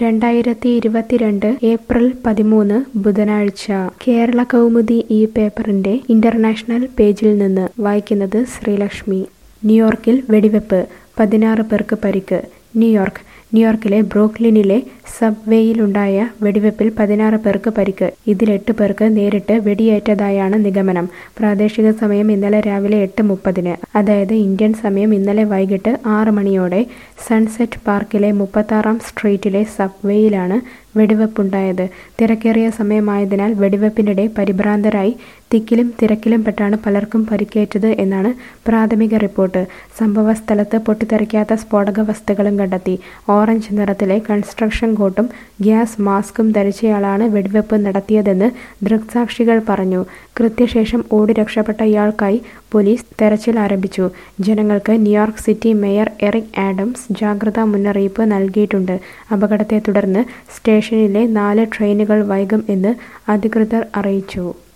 രണ്ടായിരത്തി ഇരുപത്തിരണ്ട് ഏപ്രിൽ പതിമൂന്ന് ബുധനാഴ്ച കേരള കൗമുദി ഈ പേപ്പറിന്റെ ഇന്റർനാഷണൽ പേജിൽ നിന്ന് വായിക്കുന്നത് ശ്രീലക്ഷ്മി ന്യൂയോർക്കിൽ വെടിവെപ്പ് പതിനാറ് പേർക്ക് പരിക്ക് ന്യൂയോർക്ക് ന്യൂയോർക്കിലെ ബ്രൂക്ലിനിലെ സബ്വേയിലുണ്ടായ വെടിവെപ്പിൽ പതിനാറ് പേർക്ക് പരിക്ക് ഇതിൽ എട്ട് പേർക്ക് നേരിട്ട് വെടിയേറ്റതായാണ് നിഗമനം പ്രാദേശിക സമയം ഇന്നലെ രാവിലെ എട്ട് മുപ്പതിന് അതായത് ഇന്ത്യൻ സമയം ഇന്നലെ വൈകിട്ട് ആറ് മണിയോടെ സൺസെറ്റ് പാർക്കിലെ മുപ്പത്താറാം സ്ട്രീറ്റിലെ സബ്വേയിലാണ് വെടിവെപ്പുണ്ടായത് തിരക്കേറിയ സമയമായതിനാൽ വെടിവെപ്പിനിടെ പരിഭ്രാന്തരായി തിക്കിലും തിരക്കിലും പെട്ടാണ് പലർക്കും പരിക്കേറ്റത് എന്നാണ് പ്രാഥമിക റിപ്പോർട്ട് സംഭവ സ്ഥലത്ത് പൊട്ടിത്തെറിക്കാത്ത സ്ഫോടക വസ്തുക്കളും കണ്ടെത്തി ഓറഞ്ച് നിറത്തിലെ കൺസ്ട്രക്ഷൻ കോട്ടും ഗ്യാസ് മാസ്കും ധരിച്ചയാളാണ് വെടിവെപ്പ് നടത്തിയതെന്ന് ദൃക്സാക്ഷികൾ പറഞ്ഞു കൃത്യശേഷം ഓടി രക്ഷപ്പെട്ട ഇയാൾക്കായി പോലീസ് തെരച്ചിൽ ആരംഭിച്ചു ജനങ്ങൾക്ക് New York city mayor Eric Adams ജാഗ്രതാ മുന്നറിയിപ്പ് നൽകിയിട്ടുണ്ട് അപകടത്തെ തുടർന്ന് സ്റ്റേഷനിലെ നാല് ട്രെയിനുകൾ വൈകും എന്ന് അധികൃതർ അറിയിച്ചു